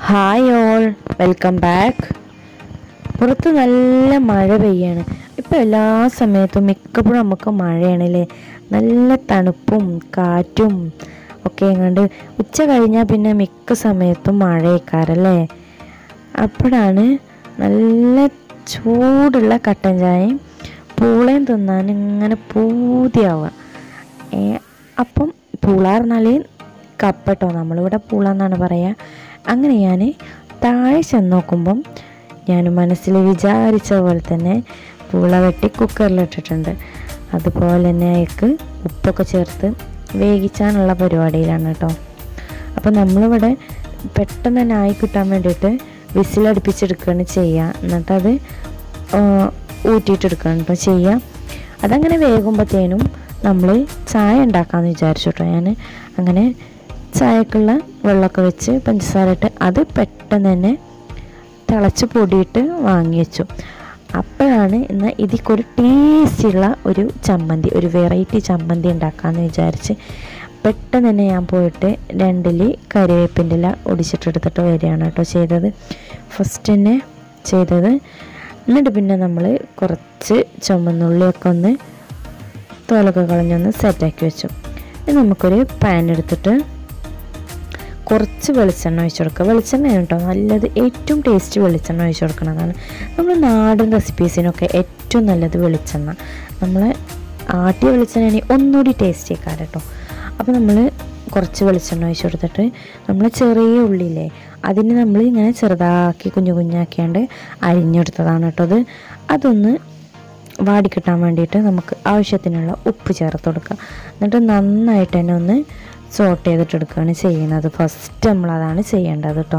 hi all welcome back പുറത്ത് നല്ല മഴ പെയ്യാണ് ഇപ്പോൾ എല്ലാ സമയത്തും മിക്കപ്പോഴും നമുക്ക് മഴയാണല്ലേ നല്ല തണുപ്പും കാറ്റും ഒക്കെ എങ്ങാണ്ട് ഉച്ച കഴിഞ്ഞാൽ പിന്നെ മിക്ക സമയത്തും മഴയേക്കാറല്ലേ അപ്പോഴാണ് നല്ല ചൂടുള്ള കട്ടൻ ചായയും പൂളയും തിന്നാൻ ഇങ്ങനെ പൂതിയാവുക ഏ, അപ്പം പൂള പറഞ്ഞാൽ കപ്പട്ടോ നമ്മളിവിടെ പൂള എന്നാണ് പറയുക അങ്ങനെ ഞാൻ താഴെ ചെന്ന് നോക്കുമ്പം ഞാൻ മനസ്സിൽ വിചാരിച്ച പോലെ തന്നെ പൂള വെട്ടി കുക്കറിലിട്ടിട്ടുണ്ട് അതുപോലെ തന്നെ അതിക്ക് ഉപ്പൊക്കെ ചേർത്ത് വേവിച്ചാനുള്ള പരിപാടിയിലാണ് കേട്ടോ അപ്പോൾ നമ്മളിവിടെ പെട്ടെന്ന് തന്നെ ആയി കിട്ടാൻ വേണ്ടിയിട്ട് വിസിലടുപ്പിച്ചെടുക്കുകയാണ് ചെയ്യുക എന്നിട്ടത് ഊറ്റിയിട്ടെടുക്കുകയാണ് കേട്ടോ ചെയ്യുക അതങ്ങനെ വേകുമ്പോഴത്തേനും നമ്മൾ ചായ ഉണ്ടാക്കാമെന്ന് വിചാരിച്ചു കേട്ടോ ഞാൻ അങ്ങനെ ചായക്കുള്ള വെള്ളമൊക്കെ വെച്ച് പഞ്ചസാര ഇട്ട് അത് പെട്ടെന്ന് തന്നെ തിളച്ച് പൊടിയിട്ട് വാങ്ങി വെച്ചു അപ്പോഴാണ് ഇന്ന് ഇതിക്കൊരു ടേസ്റ്റുള്ള ഒരു ചമ്മന്തി ഒരു വെറൈറ്റി ചമ്മന്തി ഉണ്ടാക്കാമെന്ന് വിചാരിച്ച് പെട്ടെന്ന് തന്നെ ഞാൻ പോയിട്ട് രണ്ടില് കറിവേപ്പിൻ്റെ ഇല ഒടിച്ചിട്ടെടുത്തിട്ട് വരികയാണ് കേട്ടോ ചെയ്തത് ഫസ്റ്റ് തന്നെ ചെയ്തത് എന്നിട്ട് പിന്നെ നമ്മൾ കുറച്ച് ചുമന്നുള്ളിയൊക്കെ ഒന്ന് തോലൊക്കെ കളഞ്ഞൊന്ന് സെറ്റാക്കി വെച്ചു ഇനി നമുക്കൊരു പാൻ എടുത്തിട്ട് കുറച്ച് വെളിച്ചെണ്ണ ഒഴിച്ച് കൊടുക്കുക വെളിച്ചെണ്ണ കേട്ടോ നല്ലത് ഏറ്റവും ടേസ്റ്റ് വെളിച്ചെണ്ണ ഒഴിച്ച് കൊടുക്കുന്നതാണ് നമ്മൾ നാടൻ റെസിപ്പീസിനൊക്കെ ഏറ്റവും നല്ലത് വെളിച്ചെണ്ണ നമ്മൾ ആട്ടിയ വെളിച്ചെണ്ണ ഒന്നുകൂടി ടേസ്റ്റ് ആക്കാൻ കേട്ടോ അപ്പോൾ നമ്മൾ കുറച്ച് വെളിച്ചെണ്ണ ഒഴിച്ച് കൊടുത്തിട്ട് നമ്മൾ ചെറിയ ഉള്ളിയില്ലേ അതിന് നമ്മൾ ഇങ്ങനെ ചെറുതാക്കി കുഞ്ഞു കുഞ്ഞാക്കിയാണ്ട് അരിഞ്ഞെടുത്തതാണ് കേട്ടോ അത് അതൊന്ന് വാടിക്കിട്ടാൻ വേണ്ടിയിട്ട് നമുക്ക് ആവശ്യത്തിനുള്ള ഉപ്പ് ചേർത്ത് കൊടുക്കുക എന്നിട്ട് നന്നായിട്ട് തന്നെ ഒന്ന് സോട്ട് ചെയ്തിട്ടെടുക്കുകയാണ് ചെയ്യുന്നത് ഫസ്റ്റ് നമ്മളതാണ് ചെയ്യേണ്ടത് കേട്ടോ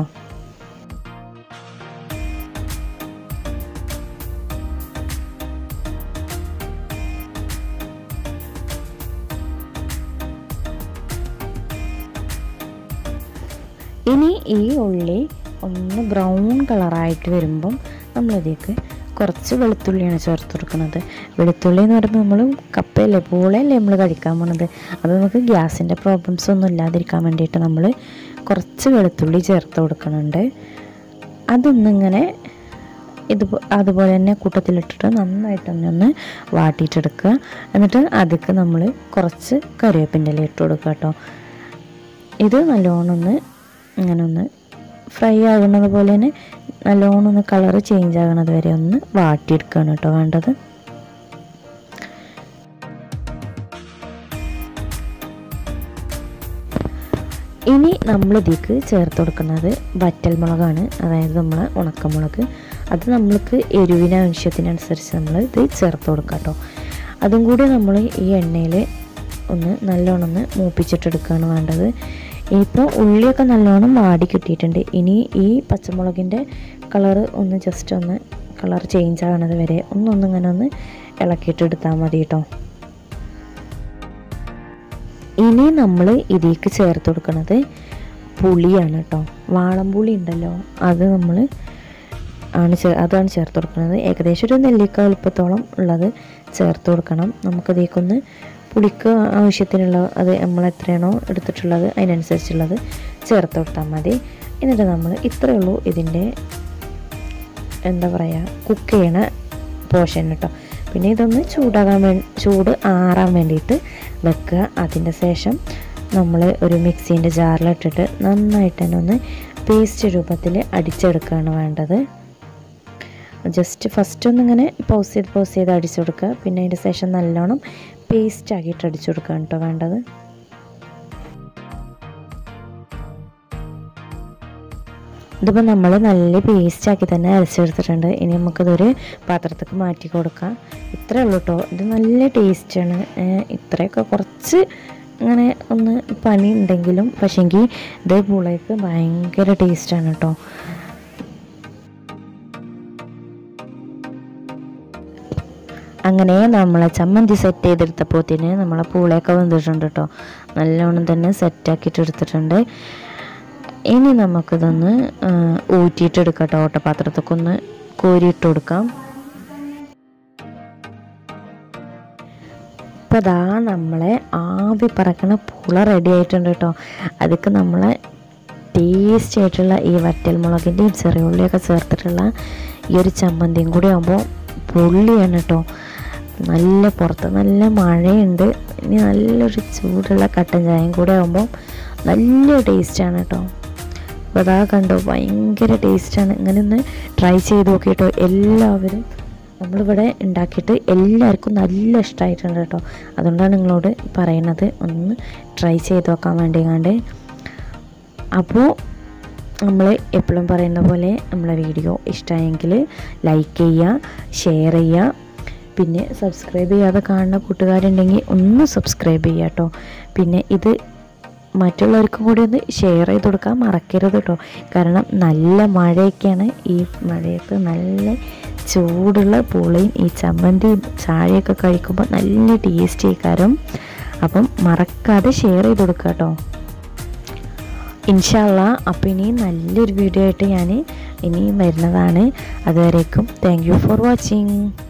ഇനി ഈ ഉള്ളി ഒന്ന് ബ്രൗൺ കളറായിട്ട് വരുമ്പം നമ്മളിതേക്ക് കുറച്ച് വെളുത്തുള്ളിയാണ് ചേർത്ത് കൊടുക്കുന്നത് വെളുത്തുള്ളി എന്ന് പറയുമ്പോൾ നമ്മൾ കപ്പയല്ലേ പൂളയല്ലേ നമ്മൾ കഴിക്കാൻ പോണത് അത് നമുക്ക് ഗ്യാസിൻ്റെ പ്രോബ്ലംസ് ഒന്നും ഇല്ലാതിരിക്കാൻ വേണ്ടിയിട്ട് നമ്മൾ കുറച്ച് വെളുത്തുള്ളി ചേർത്ത് കൊടുക്കുന്നുണ്ട് അതൊന്നിങ്ങനെ ഇത് അതുപോലെ തന്നെ കൂട്ടത്തിലിട്ടിട്ട് നന്നായിട്ട് തന്നെ ഒന്ന് വാട്ടിയിട്ടെടുക്കുക എന്നിട്ട് അതിക്ക് നമ്മൾ കുറച്ച് കറിവേപ്പിൻ്റെ ഇല ഇട്ട് കൊടുക്കുക കേട്ടോ ഇത് നല്ലോണം ഒന്ന് ഇങ്ങനെ ഒന്ന് ഫ്രൈ ആകുന്നത് പോലെ തന്നെ നല്ലോണം ഒന്ന് കളറ് ചേഞ്ച് ആകുന്നത് വരെ ഒന്ന് വാട്ടിയെടുക്കുകയാണ് കേട്ടോ വേണ്ടത് ഇനി നമ്മൾ ഇതിലേക്ക് ചേർത്ത് കൊടുക്കുന്നത് വറ്റൽ മുളകാണ് അതായത് നമ്മൾ ഉണക്കമുളക് അത് നമ്മൾക്ക് എരിവിന് ആവശ്യത്തിനനുസരിച്ച് നമ്മൾ ഇത് ചേർത്ത് കൊടുക്കാം കേട്ടോ അതും കൂടി നമ്മൾ ഈ എണ്ണയിൽ ഒന്ന് നല്ലോണം ഒന്ന് മൂപ്പിച്ചിട്ടെടുക്കുകയാണ് വേണ്ടത് ഇപ്പോൾ ഉള്ളിയൊക്കെ നല്ലോണം വാടി കിട്ടിയിട്ടുണ്ട് ഇനി ഈ പച്ചമുളകിൻ്റെ കളറ് ഒന്ന് ജസ്റ്റ് ഒന്ന് കളർ ചേഞ്ച് ആകണത് വരെ ഒന്നൊന്നിങ്ങനെ ഒന്ന് ഇളക്കിയിട്ട് എടുത്താൽ മതി കേട്ടോ ഇനി നമ്മൾ ഇതിലേക്ക് ചേർത്ത് കൊടുക്കുന്നത് പുളിയാണ് കേട്ടോ വാളംപുളി ഉണ്ടല്ലോ അത് നമ്മൾ ആണ് ചേ അതാണ് ചേർത്ത് കൊടുക്കുന്നത് ഏകദേശം ഒരു നെല്ലിക്ക വലുപ്പത്തോളം ഉള്ളത് ചേർത്ത് കൊടുക്കണം നമുക്കതേക്കൊന്ന് പുളിക്ക് ആവശ്യത്തിനുള്ള അത് നമ്മൾ എത്രയാണോ എടുത്തിട്ടുള്ളത് അതിനനുസരിച്ചുള്ളത് ചേർത്ത് കൊടുത്താൽ മതി എന്നിട്ട് നമ്മൾ ഇത്രയേ ഉള്ളൂ ഇതിൻ്റെ എന്താ പറയുക കുക്ക് ചെയ്യണ പോർഷൻ കേട്ടോ പിന്നെ ഇതൊന്ന് ചൂടാകാൻ വേ ചൂട് ആറാൻ വേണ്ടിയിട്ട് വെക്കുക അതിൻ്റെ ശേഷം നമ്മൾ ഒരു മിക്സീൻ്റെ ജാറിലിട്ടിട്ട് നന്നായിട്ട് തന്നെ ഒന്ന് പേസ്റ്റ് രൂപത്തിൽ അടിച്ചെടുക്കുകയാണ് വേണ്ടത് ജസ്റ്റ് ഫസ്റ്റ് ഒന്നിങ്ങനെ പൗസ് ചെയ്ത് പൗസ് ചെയ്ത് അടിച്ചു കൊടുക്കുക പിന്നെ അതിൻ്റെ ശേഷം നല്ലോണം പേസ്റ്റ് ആക്കിയിട്ട് അടിച്ചു കൊടുക്കുക കേട്ടോ വേണ്ടത് ഇതിപ്പോൾ നമ്മൾ നല്ല പേസ്റ്റ് ആക്കി തന്നെ അരച്ചെടുത്തിട്ടുണ്ട് ഇനി നമുക്കിതൊരു പാത്രത്തേക്ക് മാറ്റി കൊടുക്കാം ഇത്രയേ ഉള്ളൂ കേട്ടോ ഇത് നല്ല ടേസ്റ്റാണ് ഇത്രയൊക്കെ കുറച്ച് അങ്ങനെ ഒന്ന് പണി ഉണ്ടെങ്കിലും പക്ഷേങ്കിൽ ഇത് പുളയ്ക്ക് ഭയങ്കര ടേസ്റ്റാണ് കേട്ടോ അങ്ങനെ നമ്മളെ ചമ്മന്തി സെറ്റ് ചെയ്തെടുത്തപ്പോത്തിന് നമ്മളെ പൂളയൊക്കെ വന്നിട്ടുണ്ട് കേട്ടോ നല്ലോണം തന്നെ സെറ്റാക്കിയിട്ട് എടുത്തിട്ടുണ്ട് ഇനി നമുക്കിതൊന്ന് ഊറ്റിയിട്ടെടുക്കാം കേട്ടോ ഓട്ടപാത്രത്തൊക്കെ ഒന്ന് കോരിയിട്ട് കൊടുക്കാം അപ്പോൾ അതാ നമ്മളെ ആവി പറക്കണ പുള റെഡി ആയിട്ടുണ്ട് കേട്ടോ അതൊക്കെ നമ്മളെ ടേസ്റ്റി ആയിട്ടുള്ള ഈ വറ്റൽമുളകിൻ്റെയും ചെറിയുള്ളിയൊക്കെ ചേർത്തിട്ടുള്ള ഈ ഒരു ചമ്മന്തിയും കൂടി ആകുമ്പോൾ പൊള്ളിയാണ് കേട്ടോ നല്ല പുറത്ത് നല്ല മഴയുണ്ട് ഇനി നല്ലൊരു ചൂടുള്ള കട്ടൻ ചായയും കൂടെ ആകുമ്പോൾ നല്ല ടേസ്റ്റാണ് കേട്ടോ അപ്പോൾ അതാ കണ്ടോ ഭയങ്കര ടേസ്റ്റാണ് ഇങ്ങനെ ഒന്ന് ട്രൈ ചെയ്ത് നോക്കിയിട്ടോ എല്ലാവരും നമ്മളിവിടെ ഉണ്ടാക്കിയിട്ട് എല്ലാവർക്കും നല്ല ഇഷ്ടമായിട്ടുണ്ട് കേട്ടോ അതുകൊണ്ടാണ് നിങ്ങളോട് പറയുന്നത് ഒന്ന് ട്രൈ ചെയ്ത് നോക്കാൻ വേണ്ടി കണ്ട് അപ്പോൾ നമ്മൾ എപ്പോഴും പറയുന്ന പോലെ നമ്മളെ വീഡിയോ ഇഷ്ടമായെങ്കിൽ ലൈക്ക് ചെയ്യുക ഷെയർ ചെയ്യുക പിന്നെ സബ്സ്ക്രൈബ് ചെയ്യാതെ കാണുന്ന കൂട്ടുകാരുണ്ടെങ്കിൽ ഒന്ന് സബ്സ്ക്രൈബ് ചെയ്യുക കേട്ടോ പിന്നെ ഇത് മറ്റുള്ളവർക്കും കൂടി ഒന്ന് ഷെയർ ചെയ്ത് കൊടുക്കാൻ മറക്കരുത് കേട്ടോ കാരണം നല്ല മഴയൊക്കെയാണ് ഈ മഴയത്ത് നല്ല ചൂടുള്ള പൂളയും ഈ ചമ്മന്തിയും ചായയൊക്കെ കഴിക്കുമ്പോൾ നല്ല ടേസ്റ്റ് ആയിക്കാരം അപ്പം മറക്കാതെ ഷെയർ ചെയ്ത് കൊടുക്കുക കേട്ടോ ഇൻഷാല്ല അപ്പോൾ ഇനി നല്ലൊരു വീഡിയോ ആയിട്ട് ഞാൻ ഇനിയും വരുന്നതാണ് അതുവരേക്കും താങ്ക് യു ഫോർ വാച്ചിങ്